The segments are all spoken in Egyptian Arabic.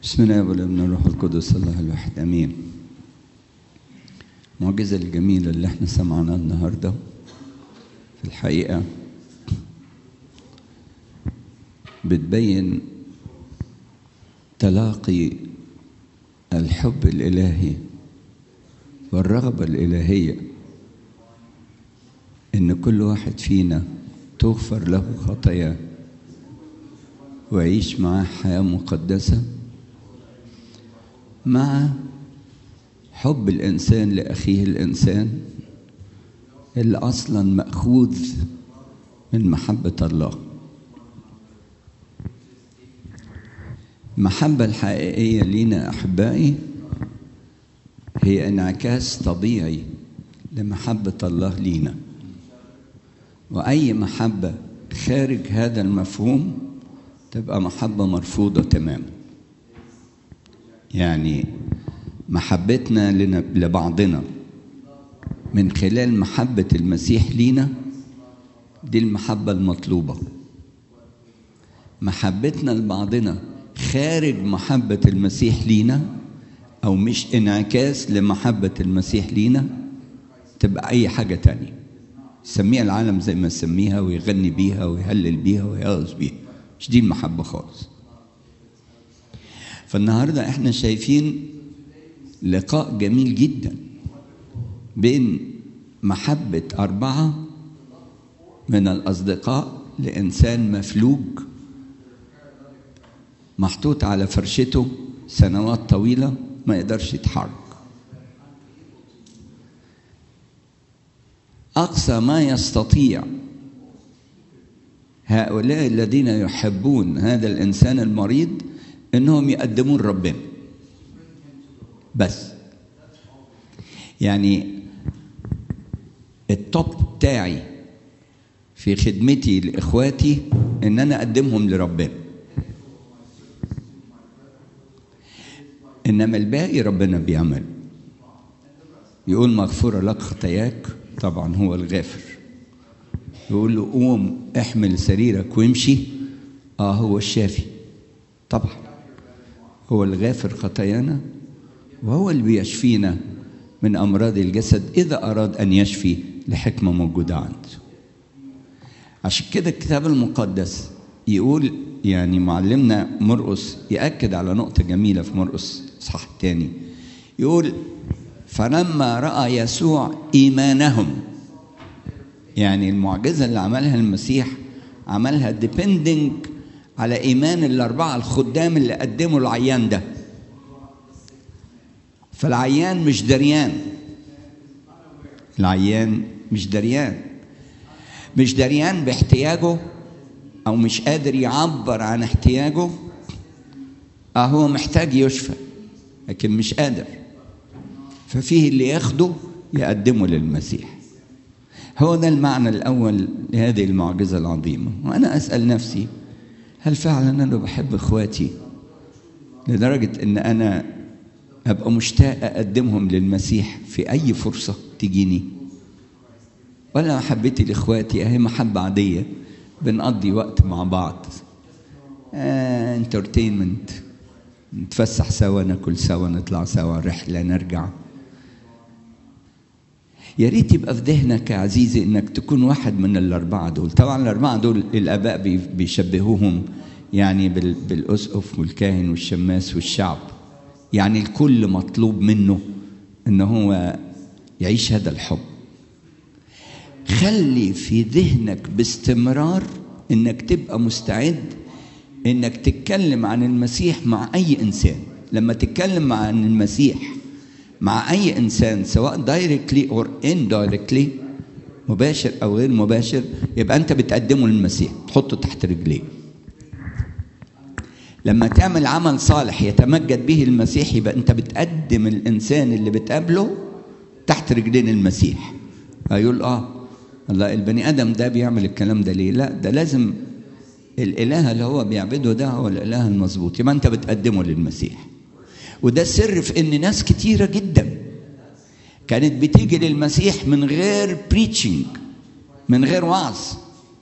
بسم الله والابن الروح القدس الله الواحد امين المعجزه الجميله اللي احنا سمعناها النهارده في الحقيقه بتبين تلاقي الحب الالهي والرغبه الالهيه ان كل واحد فينا تغفر له خطاياه ويعيش معاه حياه مقدسه مع حب الانسان لاخيه الانسان اللي اصلا ماخوذ من محبه الله المحبه الحقيقيه لينا احبائي هي انعكاس طبيعي لمحبه الله لينا واي محبه خارج هذا المفهوم تبقى محبه مرفوضه تماما يعني محبتنا لبعضنا من خلال محبة المسيح لينا دي المحبة المطلوبة محبتنا لبعضنا خارج محبة المسيح لينا أو مش انعكاس لمحبة المسيح لينا تبقى أي حاجة تانية يسميها العالم زي ما يسميها ويغني بيها ويهلل بيها ويرقص بيها مش دي المحبة خالص فالنهارده احنا شايفين لقاء جميل جدا بين محبة أربعة من الأصدقاء لإنسان مفلوج محطوط على فرشته سنوات طويلة ما يقدرش يتحرك أقصى ما يستطيع هؤلاء الذين يحبون هذا الإنسان المريض انهم يقدمون ربنا بس يعني التوب بتاعي في خدمتي لاخواتي ان انا اقدمهم لربنا انما الباقي ربنا بيعمل يقول مغفوره لك خطاياك طبعا هو الغافر يقول له قوم احمل سريرك وامشي اه هو الشافي طبعا هو الغافر خطايانا وهو اللي بيشفينا من امراض الجسد اذا اراد ان يشفي لحكمه موجوده عنده عشان كده الكتاب المقدس يقول يعني معلمنا مرقس ياكد على نقطه جميله في مرقس اصحاح الثاني يقول فلما راى يسوع ايمانهم يعني المعجزه اللي عملها المسيح عملها ديبندنج على ايمان الاربعه الخدام اللي قدموا العيان ده فالعيان مش دريان العيان مش دريان مش دريان باحتياجه او مش قادر يعبر عن احتياجه اه هو محتاج يشفى لكن مش قادر ففيه اللي ياخده يقدمه للمسيح هو ده المعنى الاول لهذه المعجزه العظيمه وانا اسال نفسي هل فعلا انا بحب اخواتي لدرجه ان انا ابقى مشتاق اقدمهم للمسيح في اي فرصه تجيني ولا محبتي لاخواتي اهي محبه عاديه بنقضي وقت مع بعض آه انترتينمنت نتفسح سوا ناكل سوا نطلع سوا رحله نرجع يا ريت يبقى في ذهنك يا عزيزي انك تكون واحد من الاربعه دول طبعا الاربعه دول الاباء بيشبهوهم يعني بالاسقف والكاهن والشماس والشعب يعني الكل مطلوب منه ان هو يعيش هذا الحب خلي في ذهنك باستمرار انك تبقى مستعد انك تتكلم عن المسيح مع اي انسان لما تتكلم عن المسيح مع اي انسان سواء دايركتلي اور اندايركتلي مباشر او غير مباشر يبقى انت بتقدمه للمسيح تحطه تحت رجليه لما تعمل عمل صالح يتمجد به المسيح يبقى انت بتقدم الانسان اللي بتقابله تحت رجلين المسيح هيقول اه الله البني ادم ده بيعمل الكلام ده ليه لا ده لازم الاله اللي هو بيعبده ده هو الاله المظبوط يبقى انت بتقدمه للمسيح وده السر في ان ناس كتيره جدا كانت بتيجي للمسيح من غير بريتشنج من غير وعظ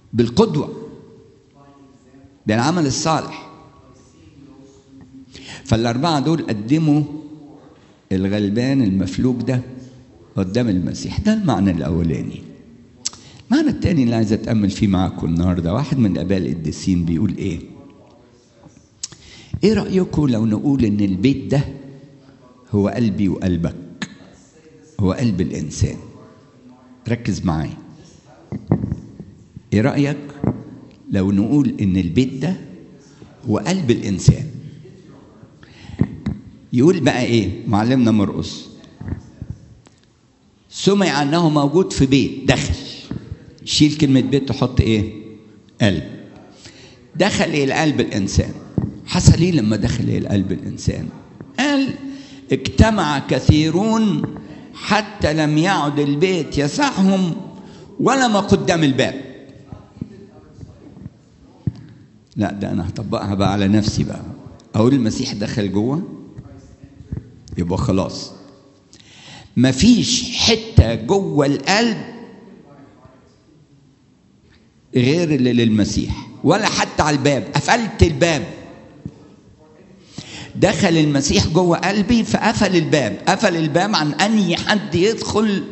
بالقدوه بالعمل الصالح فالأربعة دول قدموا الغلبان المفلوج ده قدام المسيح ده المعنى الأولاني المعنى الثاني اللي عايز أتأمل فيه معاكم النهاردة واحد من آباء القديسين بيقول إيه إيه رأيكم لو نقول إن البيت ده هو قلبي وقلبك هو قلب الإنسان ركز معايا إيه رأيك لو نقول إن البيت ده هو قلب الإنسان يقول بقى إيه معلمنا مرقص سمع أنه موجود في بيت دخل شيل كلمة بيت تحط إيه قلب دخل إلى قلب الإنسان حصل إيه لما دخل إلى قلب الإنسان قال اجتمع كثيرون حتى لم يعد البيت يسعهم ولا ما قدام الباب لا ده انا هطبقها بقى على نفسي بقى اقول المسيح دخل جوه يبقى خلاص مفيش حته جوه القلب غير اللي للمسيح ولا حتى على الباب قفلت الباب دخل المسيح جوه قلبي فقفل الباب قفل الباب عن أي حد يدخل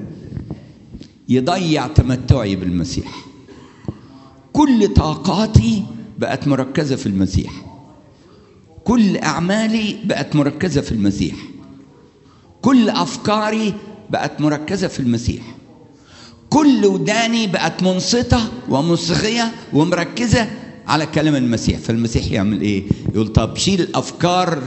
يضيع تمتعي بالمسيح كل طاقاتي بقت مركزة في المسيح كل أعمالي بقت مركزة في المسيح كل أفكاري بقت مركزة في المسيح كل وداني بقت منصتة ومصغية ومركزة على كلام المسيح فالمسيح يعمل ايه يقول طب شيل الافكار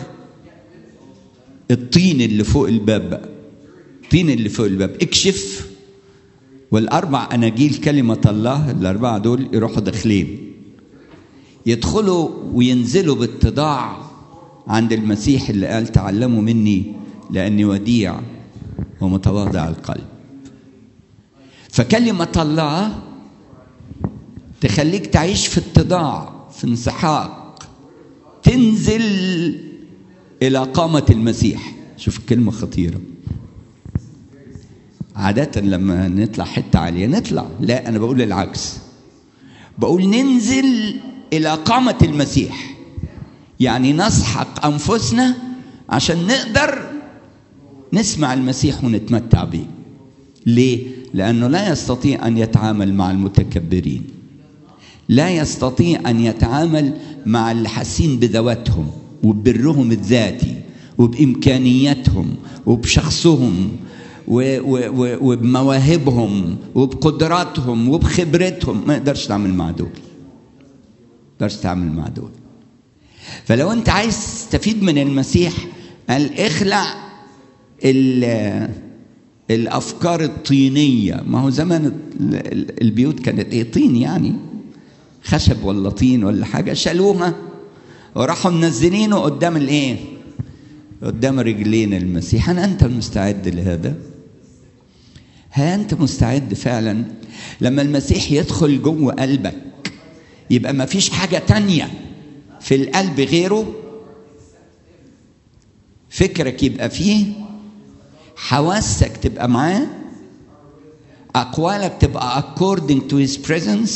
الطين اللي فوق الباب بقى الطين اللي فوق الباب اكشف والاربع اناجيل كلمه الله الاربعه دول يروحوا داخلين يدخلوا وينزلوا باتضاع عند المسيح اللي قال تعلموا مني لاني وديع ومتواضع القلب فكلمه الله تخليك تعيش في اتضاع في انسحاق تنزل الى قامه المسيح شوف الكلمه خطيره عادة لما نطلع حتة عالية نطلع لا أنا بقول العكس بقول ننزل إلى قامة المسيح يعني نسحق أنفسنا عشان نقدر نسمع المسيح ونتمتع به ليه؟ لأنه لا يستطيع أن يتعامل مع المتكبرين لا يستطيع ان يتعامل مع اللي حاسين بذواتهم وببرهم الذاتي وبامكانياتهم وبشخصهم وبمواهبهم وبقدراتهم وبخبرتهم ما يقدرش يتعامل مع دول ما يقدرش يتعامل مع دول فلو انت عايز تستفيد من المسيح قال اخلع الافكار الطينيه ما هو زمان البيوت كانت ايه طين يعني خشب ولا طين ولا حاجة شالوها وراحوا منزلينه قدام الايه؟ قدام رجلين المسيح هل أنت مستعد لهذا؟ هل أنت مستعد فعلا لما المسيح يدخل جوه قلبك يبقى ما فيش حاجة تانية في القلب غيره فكرك يبقى فيه حواسك تبقى معاه أقوالك تبقى according to his presence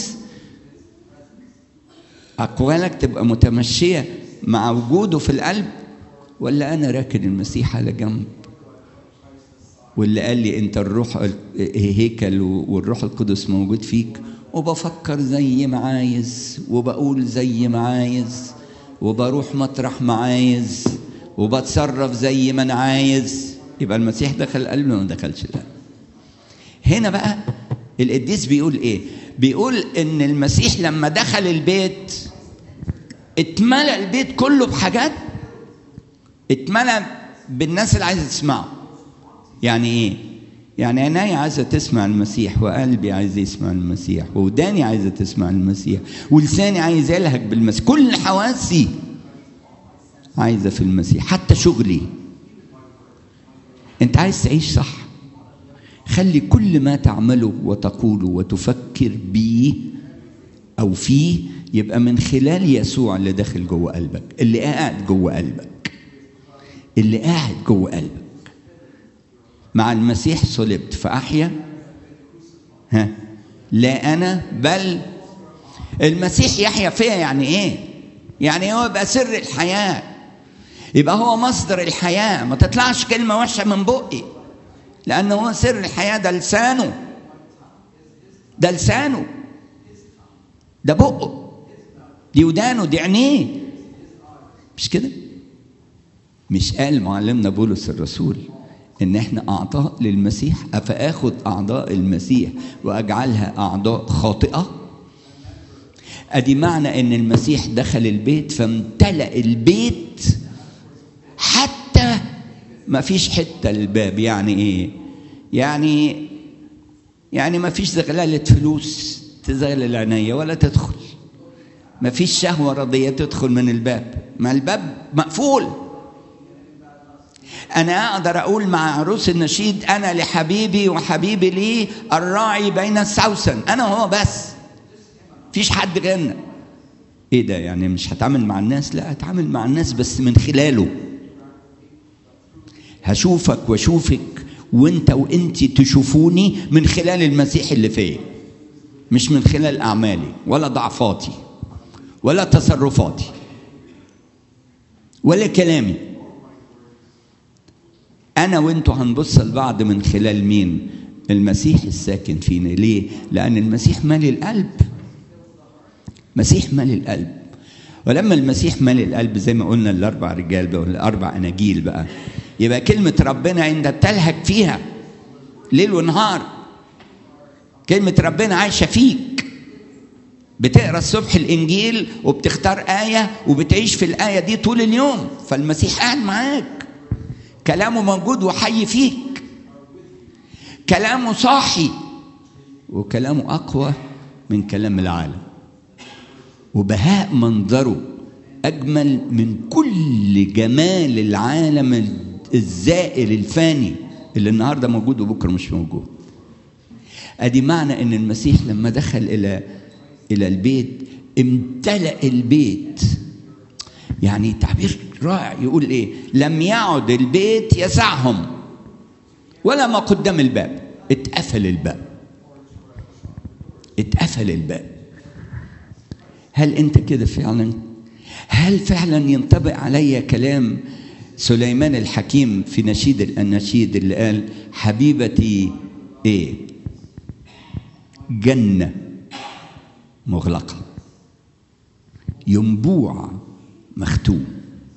أقوالك تبقى متمشية مع وجوده في القلب ولا أنا راكن المسيح على جنب واللي قال لي أنت الروح هيكل والروح القدس موجود فيك وبفكر زي ما عايز وبقول زي ما عايز وبروح مطرح ما عايز وبتصرف زي ما أنا عايز يبقى المسيح دخل قلبي ما دخلش القلب هنا بقى القديس بيقول ايه بيقول ان المسيح لما دخل البيت اتملى البيت كله بحاجات اتملى بالناس اللي عايزه تسمعه يعني ايه يعني عيني عايزه تسمع المسيح وقلبي عايز يسمع المسيح وداني عايزه تسمع المسيح ولساني عايز يلهج بالمسيح كل حواسي عايزه في المسيح حتى شغلي انت عايز تعيش صح خلي كل ما تعمله وتقوله وتفكر به او فيه يبقى من خلال يسوع اللي داخل جوه قلبك اللي قاعد جوه قلبك اللي قاعد جوه قلبك مع المسيح صلبت فاحيا ها لا انا بل المسيح يحيا فيا يعني ايه يعني هو يبقى سر الحياه يبقى هو مصدر الحياة ما تطلعش كلمة وحشة من بقي لأنه هو سر الحياة ده لسانه ده لسانه ده بقه دي ودانه دي عينيه مش كده مش قال معلمنا بولس الرسول ان احنا اعضاء للمسيح افاخذ اعضاء المسيح واجعلها اعضاء خاطئه ادي معنى ان المسيح دخل البيت فامتلأ البيت حتى ما فيش حته الباب يعني ايه يعني يعني ما فيش زغلله فلوس تزغلل عينيا ولا تدخل ما فيش شهوه رضيه تدخل من الباب ما الباب مقفول أنا أقدر أقول مع عروس النشيد أنا لحبيبي وحبيبي لي الراعي بين السوسن أنا وهو بس فيش حد غيرنا إيه ده يعني مش هتعامل مع الناس لا هتعامل مع الناس بس من خلاله هشوفك واشوفك وانت وانت تشوفوني من خلال المسيح اللي فيا مش من خلال اعمالي ولا ضعفاتي ولا تصرفاتي ولا كلامي انا وانتوا هنبص لبعض من خلال مين المسيح الساكن فينا ليه لان المسيح مالي القلب مسيح مالي القلب ولما المسيح مالي القلب زي ما قلنا الاربع رجال بقى الاربع اناجيل بقى يبقى كلمه ربنا انت بتلهج فيها ليل ونهار كلمه ربنا عايشه فيك بتقرا الصبح الانجيل وبتختار ايه وبتعيش في الايه دي طول اليوم فالمسيح قاعد معاك كلامه موجود وحي فيك كلامه صاحي وكلامه اقوى من كلام العالم وبهاء منظره اجمل من كل جمال العالم الزائر الفاني اللي النهارده موجود وبكره مش موجود ادي معنى ان المسيح لما دخل الى الى البيت امتلأ البيت يعني تعبير رائع يقول ايه لم يعد البيت يسعهم ولا ما قدام الباب اتقفل الباب اتقفل الباب هل انت كده فعلا هل فعلا ينطبق علي كلام سليمان الحكيم في نشيد الاناشيد اللي قال حبيبتي ايه جنه مغلقه ينبوع مختوم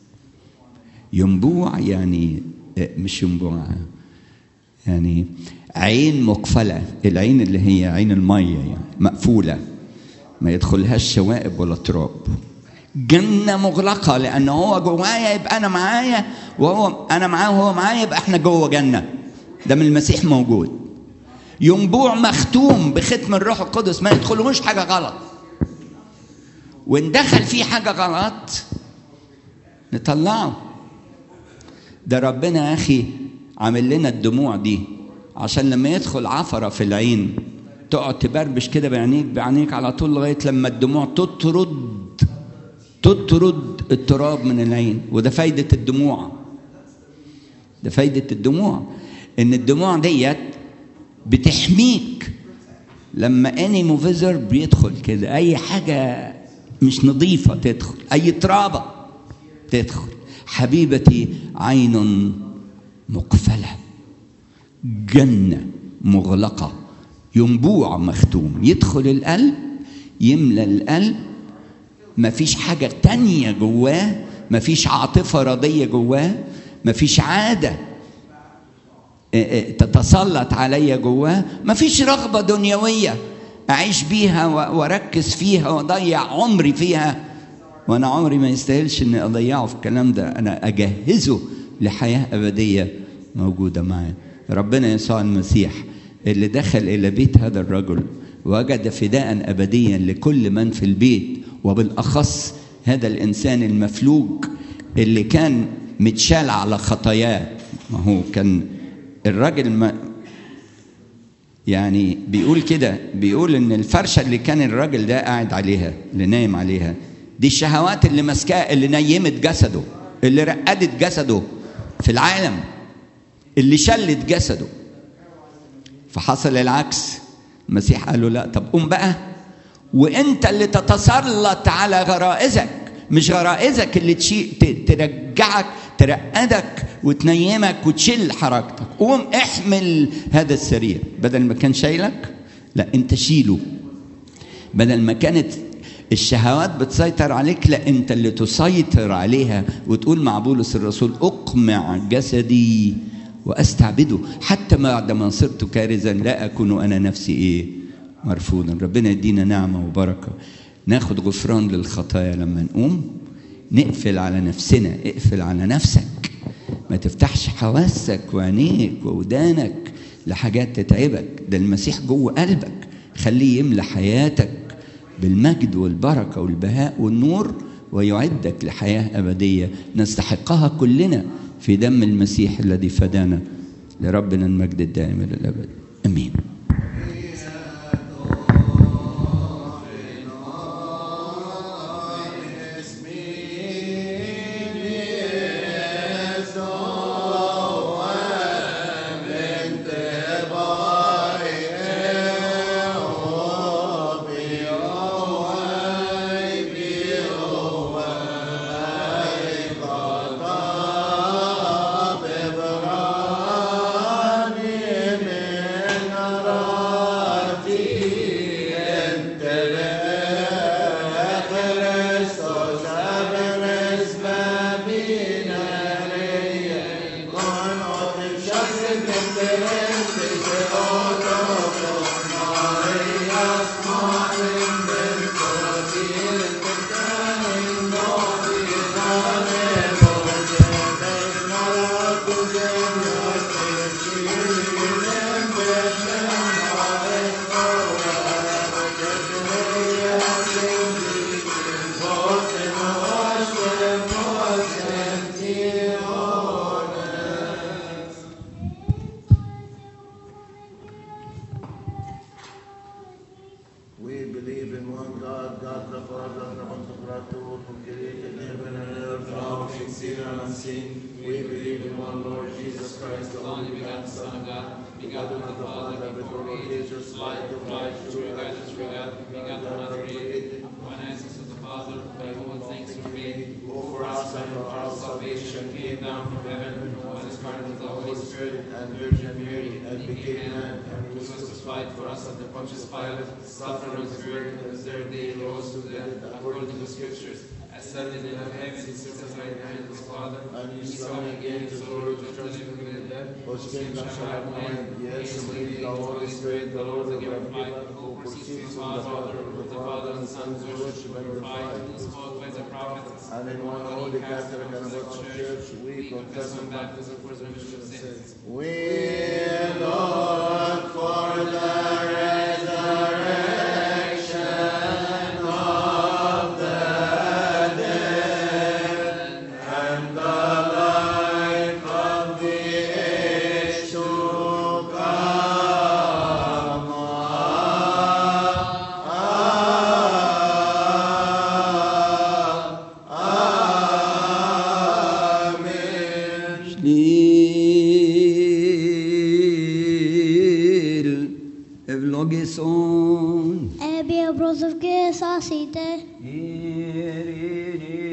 ينبوع يعني مش ينبوع يعني عين مقفلة العين اللي هي عين المية يعني مقفولة ما يدخلهاش شوائب ولا تراب جنة مغلقة لأن هو جوايا يبقى أنا معايا وهو أنا معاه وهو معايا يبقى إحنا جوه جنة ده من المسيح موجود ينبوع مختوم بختم الروح القدس ما يدخلهوش حاجة غلط وإن دخل فيه حاجة غلط نطلعه ده ربنا يا اخي عامل لنا الدموع دي عشان لما يدخل عفرة في العين تقعد تبربش كده بعينيك بعينيك على طول لغاية لما الدموع تطرد تطرد التراب من العين وده فايدة الدموع ده فايدة الدموع ان الدموع ديت بتحميك لما اني موفيزر بيدخل كده اي حاجة مش نظيفة تدخل اي ترابة تدخل حبيبتي عين مقفلة جنة مغلقة ينبوع مختوم يدخل القلب يملى القلب مفيش حاجة تانية جواه مفيش عاطفة رضية جواه مفيش عادة تتسلط عليا جواه مفيش رغبة دنيوية أعيش بيها وأركز فيها وأضيع عمري فيها وانا عمري ما يستاهلش اني اضيعه في الكلام ده انا اجهزه لحياه ابديه موجوده معاه ربنا يسوع المسيح اللي دخل الى بيت هذا الرجل وجد فداء ابديا لكل من في البيت وبالاخص هذا الانسان المفلوج اللي كان متشال على خطاياه ما هو كان الراجل ما يعني بيقول كده بيقول ان الفرشه اللي كان الراجل ده قاعد عليها اللي نايم عليها دي الشهوات اللي ماسكاه اللي نيمت جسده اللي رقدت جسده في العالم اللي شلت جسده فحصل العكس المسيح قال له لا طب قوم بقى وانت اللي تتسلط على غرائزك مش غرائزك اللي تشي ترجعك ترقدك وتنيمك وتشيل حركتك قوم احمل هذا السرير بدل ما كان شايلك لا انت شيله بدل ما كانت الشهوات بتسيطر عليك لا انت اللي تسيطر عليها وتقول مع بولس الرسول اقمع جسدي واستعبده حتى بعد ما صرت كارزا لا اكون انا نفسي ايه مرفوضا ربنا يدينا نعمه وبركه ناخد غفران للخطايا لما نقوم نقفل على نفسنا اقفل على نفسك ما تفتحش حواسك وعينيك وودانك لحاجات تتعبك ده المسيح جوه قلبك خليه يملى حياتك بالمجد والبركة والبهاء والنور ويعدك لحياة أبدية نستحقها كلنا في دم المسيح الذي فدانا لربنا المجد الدائم إلى الأبد أمين We believe in one God, God the Father, the Creator, who created heaven and earth, all things seen and unseen. We believe in one Lord Jesus Christ, the only begotten Son of God, begotten of the Father, before all ages, light of light, true God, true God, begotten, not created, one essence of the Father, by whom all things were made, who for us and for our salvation came down from heaven, was incarnate of the Holy Spirit and Virgin Mary, and became man, and was crucified for us under Pontius Pilate, suffered and was buried, and the third day rose to the dead, according to the Scriptures, ascended into heaven, sits at the right hand of his Father, and he saw again to the Lord to judge the living and the dead, whose kingdom shall have no end. Yes, and believe the Holy Spirit, the Lord, the giver of life, who proceeds from the Father, with the Father and the Son, who is worship and glorified, who spoke by the prophets, and in one holy Catholic and Apostolic Church, we confess and baptism for the remission of sins. We look for the resurrection of the dead and the life of the age to come. Amen. Schnell, Evlogeson, Ebbe bröd av Gud, sa sitter. Eri